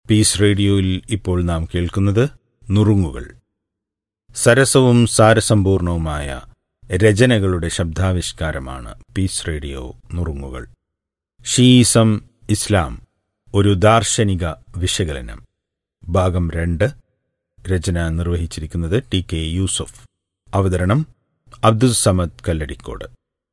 piece റേഡിയോയിൽ ഇപ്പോൾ നാം കേൾക്കുന്നത് നുറുങ്ങുകൾ സരസവും സാരസമ്പൂർണവുമായ രചനകളുടെ ശബ്ദാവിഷ്കാരമാണ് പീസ് റേഡിയോ നുറുങ്ങുകൾ ഷീസം ഇസ്ലാം ഒരു ദാർശനിക വിശകലനം ഭാഗം രണ്ട് രചന നിർവഹിച്ചിരിക്കുന്നത് ടി കെ യൂസഫ് അവതരണം അബ്ദുൽ സമദ് കല്ലടിക്കോട്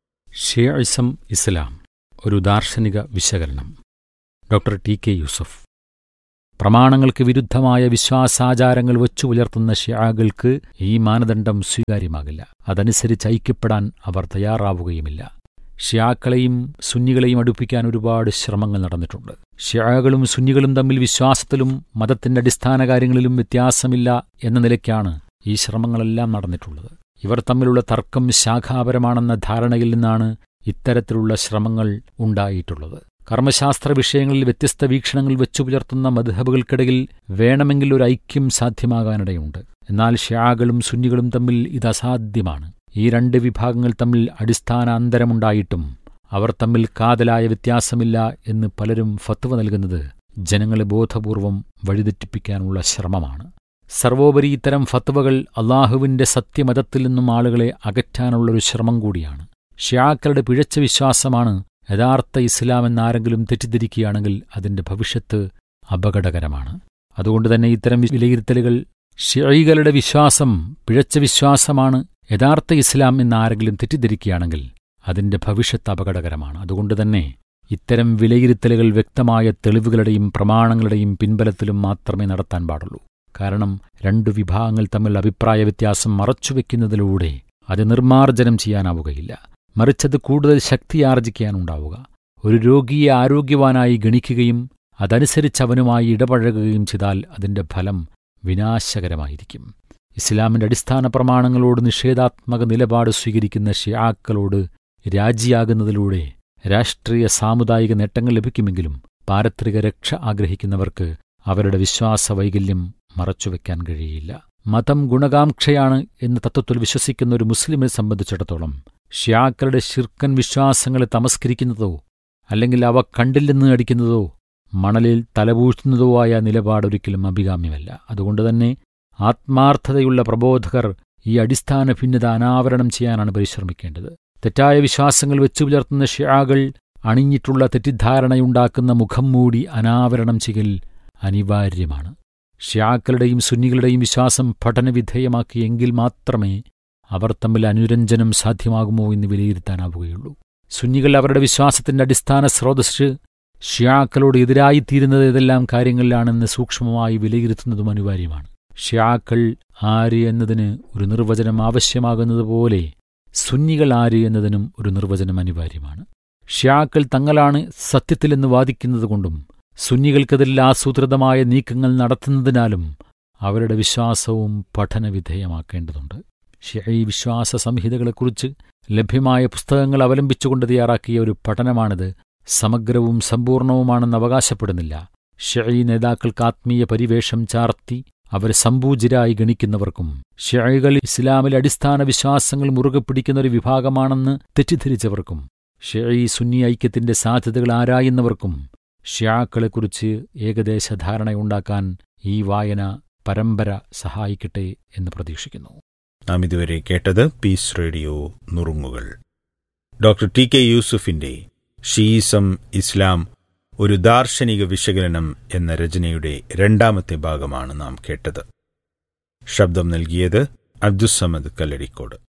ഷിയഇസം ഇസ്ലാം ഒരു ദാർശനിക വിശകലനം ഡോക്ടർ ടി കെ യൂസഫ് പ്രമാണങ്ങൾക്ക് വിരുദ്ധമായ വിശ്വാസാചാരങ്ങൾ വച്ചു പുലർത്തുന്ന ഷിയാകൾക്ക് ഈ മാനദണ്ഡം സ്വീകാര്യമാകില്ല അതനുസരിച്ച് ഐക്യപ്പെടാൻ അവർ തയ്യാറാവുകയുമില്ല ഷിയാക്കളെയും സുന്നികളെയും അടുപ്പിക്കാൻ ഒരുപാട് ശ്രമങ്ങൾ നടന്നിട്ടുണ്ട് ഷിയാകളും സുന്നികളും തമ്മിൽ വിശ്വാസത്തിലും മതത്തിന്റെ അടിസ്ഥാന കാര്യങ്ങളിലും വ്യത്യാസമില്ല എന്ന നിലയ്ക്കാണ് ഈ ശ്രമങ്ങളെല്ലാം നടന്നിട്ടുള്ളത് ഇവർ തമ്മിലുള്ള തർക്കം ശാഖാപരമാണെന്ന ധാരണയിൽ നിന്നാണ് ഇത്തരത്തിലുള്ള ശ്രമങ്ങൾ ഉണ്ടായിട്ടുള്ളത് കർമ്മശാസ്ത്ര വിഷയങ്ങളിൽ വ്യത്യസ്ത വീക്ഷണങ്ങൾ വെച്ചു പുലർത്തുന്ന മധുഹബുകൾക്കിടയിൽ വേണമെങ്കിൽ ഒരു ഐക്യം സാധ്യമാകാനിടയുണ്ട് എന്നാൽ ഷ്യാകളും സുന്നികളും തമ്മിൽ ഇത് അസാധ്യമാണ് ഈ രണ്ട് വിഭാഗങ്ങൾ തമ്മിൽ അടിസ്ഥാന അന്തരമുണ്ടായിട്ടും അവർ തമ്മിൽ കാതലായ വ്യത്യാസമില്ല എന്ന് പലരും ഫത്വ നൽകുന്നത് ജനങ്ങളെ ബോധപൂർവം വഴിതെറ്റിപ്പിക്കാനുള്ള ശ്രമമാണ് സർവോപരി ഇത്തരം ഫത്വകൾ അള്ളാഹുവിന്റെ സത്യമതത്തിൽ നിന്നും ആളുകളെ അകറ്റാനുള്ളൊരു ശ്രമം കൂടിയാണ് ഷ്യാക്കളുടെ പിഴച്ച വിശ്വാസമാണ് യഥാർത്ഥ ഇസ്ലാം എന്നാരെങ്കിലും തെറ്റിദ്ധരിക്കുകയാണെങ്കിൽ അതിന്റെ ഭവിഷ്യത്ത് അപകടകരമാണ് അതുകൊണ്ട് തന്നെ ഇത്തരം വിലയിരുത്തലുകൾ ഷിയകളുടെ വിശ്വാസം പിഴച്ച വിശ്വാസമാണ് യഥാർത്ഥ ഇസ്ലാം എന്നാരെങ്കിലും തെറ്റിദ്ധരിക്കുകയാണെങ്കിൽ അതിന്റെ ഭവിഷ്യത്ത് അപകടകരമാണ് അതുകൊണ്ട് തന്നെ ഇത്തരം വിലയിരുത്തലുകൾ വ്യക്തമായ തെളിവുകളുടെയും പ്രമാണങ്ങളുടെയും പിൻബലത്തിലും മാത്രമേ നടത്താൻ പാടുള്ളൂ കാരണം രണ്ടു വിഭാഗങ്ങൾ തമ്മിൽ അഭിപ്രായ വ്യത്യാസം മറച്ചുവെക്കുന്നതിലൂടെ അത് നിർമ്മാർജ്ജനം ചെയ്യാനാവുകയില്ല മറിച്ചത് കൂടുതൽ ശക്തിയാർജിക്കാനുണ്ടാവുക ഒരു രോഗിയെ ആരോഗ്യവാനായി ഗണിക്കുകയും അതനുസരിച്ച് അവനുമായി ഇടപഴകുകയും ചെയ്താൽ അതിന്റെ ഫലം വിനാശകരമായിരിക്കും ഇസ്ലാമിന്റെ അടിസ്ഥാന പ്രമാണങ്ങളോട് നിഷേധാത്മക നിലപാട് സ്വീകരിക്കുന്ന ഷിയാക്കളോട് രാജിയാകുന്നതിലൂടെ രാഷ്ട്രീയ സാമുദായിക നേട്ടങ്ങൾ ലഭിക്കുമെങ്കിലും പാരത്രിക രക്ഷ ആഗ്രഹിക്കുന്നവർക്ക് അവരുടെ വിശ്വാസ വൈകല്യം മറച്ചുവെക്കാൻ കഴിയില്ല മതം ഗുണകാംക്ഷയാണ് എന്ന തത്വത്തിൽ വിശ്വസിക്കുന്ന ഒരു മുസ്ലിമിനെ സംബന്ധിച്ചിടത്തോളം ഷ്യാക്കളുടെ ശിർക്കൻ വിശ്വാസങ്ങളെ തമസ്കരിക്കുന്നതോ അല്ലെങ്കിൽ അവ കണ്ടില്ലെന്ന് അടിക്കുന്നതോ മണലിൽ തലപൂഴ്ത്തുന്നതോ ആയ നിലപാടൊരിക്കലും അഭികാമ്യമല്ല അതുകൊണ്ടുതന്നെ ആത്മാർത്ഥതയുള്ള പ്രബോധകർ ഈ അടിസ്ഥാന ഭിന്നത അനാവരണം ചെയ്യാനാണ് പരിശ്രമിക്കേണ്ടത് തെറ്റായ വിശ്വാസങ്ങൾ വെച്ചു പുലർത്തുന്ന ഷ്യാകൾ അണിഞ്ഞിട്ടുള്ള തെറ്റിദ്ധാരണയുണ്ടാക്കുന്ന മുഖം മൂടി അനാവരണം ചെയ്യൽ അനിവാര്യമാണ് ഷ്യാക്കളുടെയും സുന്നികളുടെയും വിശ്വാസം പഠനവിധേയമാക്കിയെങ്കിൽ മാത്രമേ അവർ തമ്മിൽ അനുരഞ്ജനം സാധ്യമാകുമോ എന്ന് വിലയിരുത്താനാവുകയുള്ളൂ സുന്നികൾ അവരുടെ വിശ്വാസത്തിന്റെ അടിസ്ഥാന സ്രോതസ് ഷ്യാക്കളോട് എതിരായിത്തീരുന്നത് ഏതെല്ലാം കാര്യങ്ങളിലാണെന്ന് സൂക്ഷ്മമായി വിലയിരുത്തുന്നതും അനിവാര്യമാണ് ഷ്യാക്കൾ ആര് എന്നതിന് ഒരു നിർവചനം ആവശ്യമാകുന്നതുപോലെ സുന്നികൾ ആര് എന്നതിനും ഒരു നിർവചനം അനിവാര്യമാണ് ഷ്യാക്കൾ തങ്ങളാണ് സത്യത്തിലെന്ന് വാദിക്കുന്നതുകൊണ്ടും സുന്നികൾക്കെതിരിൽ ആസൂത്രിതമായ നീക്കങ്ങൾ നടത്തുന്നതിനാലും അവരുടെ വിശ്വാസവും പഠനവിധേയമാക്കേണ്ടതുണ്ട് ഷിഈ വിശ്വാസ സംഹിതകളെക്കുറിച്ച് ലഭ്യമായ പുസ്തകങ്ങൾ അവലംബിച്ചുകൊണ്ട് തയ്യാറാക്കിയ ഒരു പഠനമാണിത് സമഗ്രവും സമ്പൂർണവുമാണെന്ന് അവകാശപ്പെടുന്നില്ല ഷിഈ നേതാക്കൾക്ക് ആത്മീയ പരിവേഷം ചാർത്തി അവരെ സമ്പൂജിരായി ഗണിക്കുന്നവർക്കും ഷിയകൾ ഇസ്ലാമിലെ അടിസ്ഥാന വിശ്വാസങ്ങൾ മുറുകെ പിടിക്കുന്ന ഒരു വിഭാഗമാണെന്ന് തെറ്റിദ്ധരിച്ചവർക്കും ഷിഈ സുന്നി ഐക്യത്തിന്റെ സാധ്യതകൾ ആരായുന്നവർക്കും ഷ്യാക്കളെക്കുറിച്ച് ഏകദേശ ധാരണയുണ്ടാക്കാൻ ഈ വായന പരമ്പര സഹായിക്കട്ടെ എന്ന് പ്രതീക്ഷിക്കുന്നു നാം ഇതുവരെ കേട്ടത് പീസ് റേഡിയോ നുറുങ്ങുകൾ ഡോക്ടർ ടി കെ യൂസുഫിന്റെ ഷീസം ഇസ്ലാം ഒരു ദാർശനിക വിശകലനം എന്ന രചനയുടെ രണ്ടാമത്തെ ഭാഗമാണ് നാം കേട്ടത് ശബ്ദം നൽകിയത് അബ്ദുസമദ് കല്ലടിക്കോട്